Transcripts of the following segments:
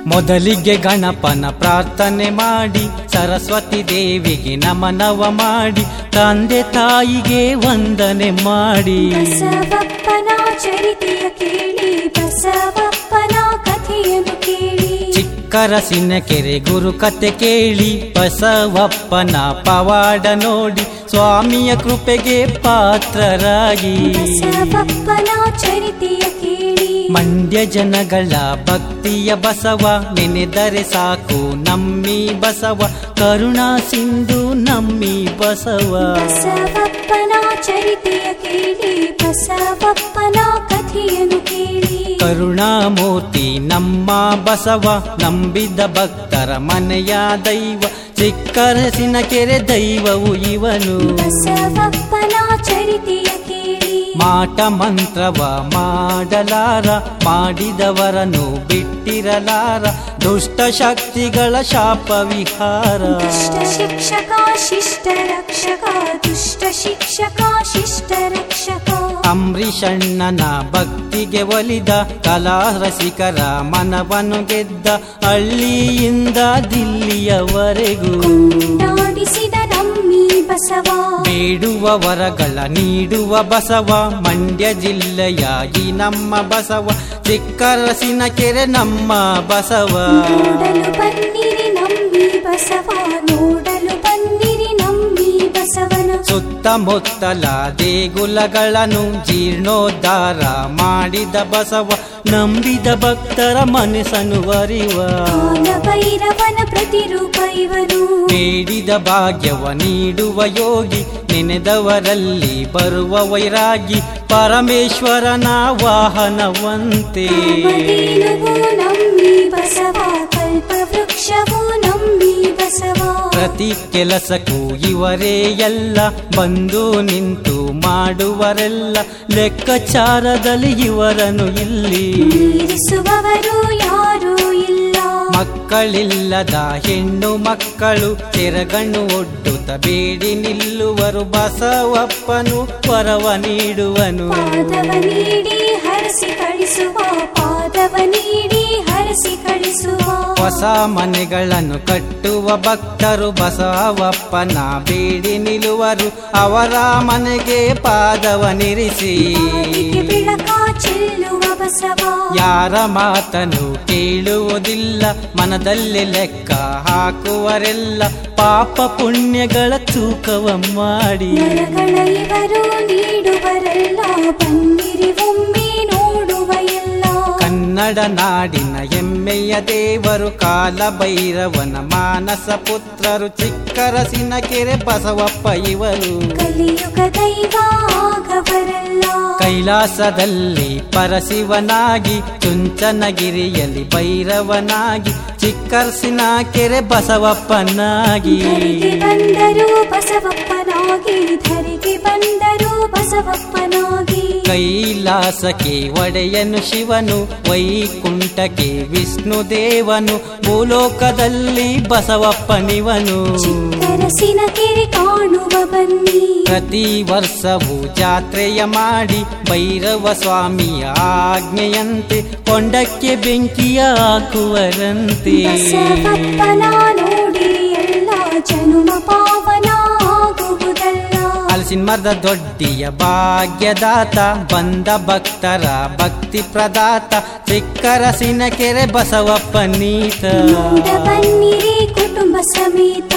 ಮೊದಲಿಗೆ ಗಣಪನ ಪ್ರಾರ್ಥನೆ ಮಾಡಿ ಸರಸ್ವತಿ ದೇವಿಗೆ ನಮನವ ಮಾಡಿ ತಂದೆ ತಾಯಿಗೆ ವಂದನೆ ಮಾಡಿ ಬಸವಪ್ಪನ ಚರಿತೆಯ ಕೇಳಿ ಬಸವಪ್ಪನ ಕಥೆಯನ್ನು ಕೇಳಿ ಚಿಕ್ಕರಸಿನ ಕೆರೆ ಗುರು ಕತೆ ಕೇಳಿ ಬಸವಪ್ಪನ ಪವಾಡ ನೋಡಿ ಸ್ವಾಮಿಯ ಕೃಪೆಗೆ ಪಾತ್ರರಾಗಿ ಬಸವಪ್ಪನ ಚರಿತೆಯ ಕೇಳಿ ಮಂಡ್ಯ ಜನಗಳ ಭಕ್ತಿಯ ಬಸವ ನೆನೆದರೆ ಸಾಕು ನಮ್ಮಿ ಬಸವ ಕರುಣಾ ಸಿಂಧು ನಮ್ಮಿ ಬಸವ ಬಸವಪ್ಪನ ಚರಿತೆಯ ಕೇಳಿ ಬಸವಪ್ಪನ ಕಥೆಯನ್ನು ಕೇಳಿ ಕರುಣಾಮೂರ್ತಿ ನಮ್ಮ ಬಸವ ನಂಬಿದ ಭಕ್ತರ ಮನೆಯ ದೈವ ಚಿಕ್ಕರಸಿನ ಕೆರೆ ದೈವವು ಇವನು ಬಸವಪ್ಪನ ಚರಿತೆಯ ಕೇಳಿ ಮಾಟ ಮಂತ್ರವ ಮಾಡಲಾರ ಮಾಡಿದವರನ್ನು ಬಿಟ್ಟಿರಲಾರ ದುಷ್ಟ ಶಕ್ತಿಗಳ ಶಾಪ ವಿಹಾರ ದುಷ್ಟ ಶಿಕ್ಷಕ ಶಿಷ್ಟ ರಕ್ಷಕ ದುಷ್ಟ ಶಿಕ್ಷಕ ಶಿಷ್ಟ ರಕ್ಷಕ ಅಂಬರೀಷಣ್ಣನ ಭಕ್ತಿಗೆ ಒಲಿದ ಕಲಾ ರಸಿಕರ ಮನವನ್ನು ಗೆದ್ದ ಹಳ್ಳಿಯಿಂದ ದಿಲ್ಲಿಯವರೆಗೂ ನಾಡಿಸಿದ ನಮ್ಮಿ ಬಸವ ಬೇಡುವ ವರಗಳ ನೀಡುವ ಬಸವ ಮಂಡ್ಯ ಜಿಲ್ಲೆಯ ಈ ನಮ್ಮ ಬಸವ ಚಿಕ್ಕರಸಿನ ಕೆರೆ ನಮ್ಮ ಬಸವ ನೋಡಲು ಬನ್ನಿರಿ ನಮ್ಮಿ ಬಸವ ನೋಡಲು ಬನ್ನಿರಿ ನಮ್ಮಿ ಬಸವನ ಸುತ್ತಮುತ್ತಲ ದೇಗುಲಗಳನ್ನು ಜೀರ್ಣೋದ್ಧಾರ ಮಾಡಿದ ಬಸವ ನಂಬಿದ ಭಕ್ತರ ಮನಸ್ಸನ್ನು ಅರಿವ ಕಾಲ ಭೈರವನ ಪ್ರತಿರೂಪ ಇವನು ಬೇಡಿದ ಭಾಗ್ಯವ ನೀಡುವ ಯೋಗಿ ನೆನೆದವರಲ್ಲಿ ಬರುವ ವೈರಾಗಿ ಪರಮೇಶ್ವರನ ವಾಹನವಂತೆ ಕಾಮಧೇನುವು ನಮ್ಮಿ ಬಸವ ಕಲ್ಪ ವೃಕ್ಷವು ನಮ್ಮಿ ಬಸವ ಪ್ರತಿ ಕೆಲಸಕ್ಕೂ ಇವರೇ ಎಲ್ಲ ಬಂದು ನಿಂತು ಮಾಡುವರೆಲ್ಲ ಲೆಕ್ಕಾಚಾರದಲ್ಲಿ ಇವರನ್ನು ಇಲ್ಲಿ ಮೀರಿಸುವವರು ಯಾರೂ ಇಲ್ಲ ಮಕ್ಕಳಿಲ್ಲದ ಹೆಣ್ಣು ಮಕ್ಕಳು ತೆರಗಣ್ಣು ಒಡ್ಡುತ್ತ ಬೇಡಿ ನಿಲ್ಲುವರು ಬಸವಪ್ಪನು ವರವ ನೀಡುವನು ಪಾದವ ನೀಡಿ ಹರಸಿ ಕಳಿಸುವ ಪಾದವ ನೀಡಿ ಹರಸಿ ಕಳಿಸುವ ಹೊಸ ಮನೆಗಳನ್ನು ಕಟ್ಟುವ ಭಕ್ತರು ಬಸವಪ್ಪನ ಬೇಡಿ ನಿಲ್ಲುವರು ಅವರ ಮನೆಗೆ ಪಾದವನಿರಿಸಿ ಬಾಗಿಗೆ ಬೆಳಕ ಚೆಲ್ಲುವ ಬಸವ ಯಾರ ಮಾತನ್ನು ಕೇಳುವುದಿಲ್ಲ ಮನದಲ್ಲಿ ಲೆಕ್ಕ ಹಾಕುವರೆಲ್ಲ ಪಾಪ ಪುಣ್ಯಗಳ ತೂಕವ ಮಾಡಿ ನರಗಳ ಇವರು ನೀಡುವರೆಲ್ಲ ಬನ್ನಿರಿ ಒಮ್ಮೆ ನೋಡುವ ಎಲ್ಲ ಕನ್ನಡ ನಾಡಿನ ಹೆಮ್ಮೆಯ ದೇವರು ಕಾಲ ಭೈರವನ ಮಾನಸ ಪುತ್ರರು ಚಿಕ್ಕರಸಿನ ಕೆರೆ ಬಸವಪ್ಪ ಇವರು ಕಲಿಯುಗ ದೈವ ಆಗವರಲ್ಲ ಕೈಲಾಸದಲ್ಲಿ ಪರಶಿವನಾಗಿ ಚುಂಚನಗಿರಿಯಲ್ಲಿ ಭೈರವನಾಗಿ ಚಿಕ್ಕರಸಿನ ಕೆರೆ ಬಸವಪ್ಪನಾಗಿ ಧರಿಗೆ ಬಂದರು ಬಸವಪ್ಪನಾಗಿ ಧರಿಗೆ ಬಂದರು ಬಸವಪ್ಪನಾಗಿ ಕೈಲಾಸಕ್ಕೆ ಒಡೆಯನು ಶಿವನು ವೈಕುಂಠಕ್ಕೆ ವಿಷ್ಣು ದೇವನು ಭೂಲೋಕದಲ್ಲಿ ಬಸವಪ್ಪನಿವನು ಚಿಕ್ಕರಸಿನ ಕೆರೆ ಕಾಣುವ ಬನ್ನಿ ಪ್ರತಿ ವರ್ಷವೂ ಜಾತ್ರೆಯ ಮಾಡಿ ಭೈರವ ಸ್ವಾಮಿಯ ಆಜ್ಞೆಯಂತೆ ಕೊಂಡಕ್ಕೆ ಬೆಂಕಿಯ ಹಾಕುವರಂತೆ ಬಸವಪ್ಪನ ನೋಡಿರಿ ಎಲ್ಲ ಜನುಮ ಪಾವನ ಆಗುವುದಲ್ಲ ಹಲಸಿನ ಮರದ ದೊಡ್ಡಿಯ ಭಾಗ್ಯದಾತ ಬಂದ ಭಕ್ತರ ಭಕ್ತಿ ಪ್ರದಾತ ಚಿಕ್ಕರಸಿನ ಕೆರೆ ಬಸವಪ್ಪನೀತ ನೋಡ ಬನ್ನಿರಿ ಕುಟುಂಬ ಸಮೇತ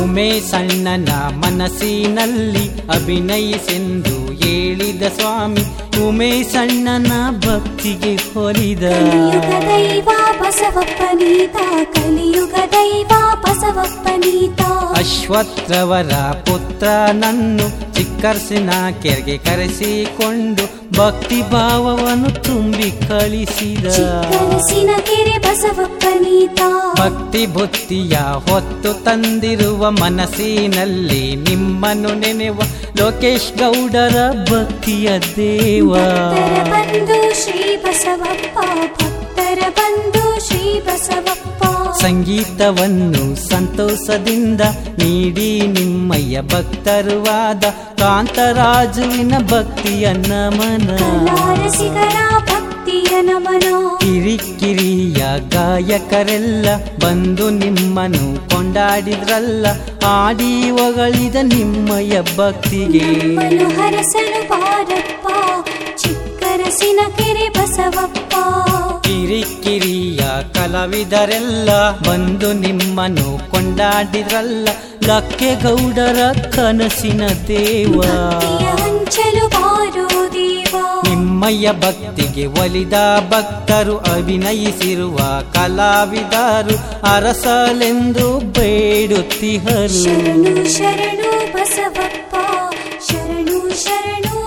ಉಮೇಶಣ್ಣನ ಮನಸ್ಸಿನಲ್ಲಿ ಅಭಿನಯಿಸೆಂದು ಹೇಳಿದ ಸ್ವಾಮಿ ಉಮೇಶಣ್ಣನ ಭಕ್ತಿಗೆ ಹೊಲಿದ ಕಲಿಯುಗ ದೈವ ಬಸವಪ್ಪನೀತ ಕಲಿಯುಗ ದೈವ ಬಸವಪ್ಪನೀತ ಅಶ್ವತ್ಥವರ ಪುತ್ರನನ್ನು ಚಿಕ್ಕರ್ಸಿನ ಕೆರೆಗೆ ಕರೆಸಿಕೊಂಡು ಭಕ್ತಿ ಭಾವವನ್ನು ತುಂಬಿ ಕಳಿಸಿದ ಚಿಕ್ಕರಸಿನ ಕೆರೆ ಬಸವಪ್ಪನೀತ ಭಕ್ತಿ ಬುದ್ಧಿಯ ಹೊತ್ತು ತಂದಿರುವ ಮನಸ್ಸಿನಲ್ಲಿ ನಿಮ್ಮನ್ನು ನೆನೆವ ಲೋಕೇಶ್ ಗೌಡರ ಭಕ್ತಿಯ ದೇವ ಭಕ್ತರ ಬಂಧು ಶ್ರೀ ಬಸವಪ್ಪ ಭಕ್ತರ ಬಂಧು ಶ್ರೀ ಬಸವಪ್ಪ ಸಂಗೀತವನ್ನು ಸಂತೋಷದಿಂದ ನೀಡಿ ನಿಮ್ಮಯ್ಯ ಭಕ್ತರುವಾದ ಕಾಂತರಾಜುವಿನ ಭಕ್ತಿಯ ನಮನ ಕಲಾರಸಿಗರ ಭಕ್ತಿಯ ನಮನ ಕಿರಿಕಿರಿಯ ಗಾಯಕರೆಲ್ಲ ಬಂದು ನಿಮ್ಮನ್ನು ಕೊಂಡಾಡಿದ್ರಲ್ಲ ಆಡಿ ಹೊಗಳಿದ ನಿಮ್ಮಯ್ಯ ಭಕ್ತಿಗೆ ನಮ್ಮನ್ನು ಹರಸಲು ಬಾರಪ್ಪ ಚಿಕ್ಕರಸಿನ ಕೆರೆ ಬಸವಪ್ಪ ಕಿರಿಕಿರಿಯ ಕಲಾವಿದರೆಲ್ಲ ಬಂದು ನಿಮ್ಮನ್ನು ಕೊಂಡಾಡಿದ್ರಲ್ಲ ಲಕ್ಕೆಗೌಡರ ಕನಸಿನ ದೇವ ಭಕ್ತಿಯ ಹಂಚಲು ಬಾರೋ ದೇವ ನಿಮ್ಮಯ್ಯ ಭಕ್ತಿಗೆ ಒಲಿದ ಭಕ್ತರು ಅಭಿನಯಿಸಿರುವ ಕಲಾವಿದರು ಅರಸಲೆಂದು ಬೇಡುತ್ತಿಹರು ಶರಣು ಶರಣು ಬಸವಪ್ಪ ಶರಣು ಶರಣು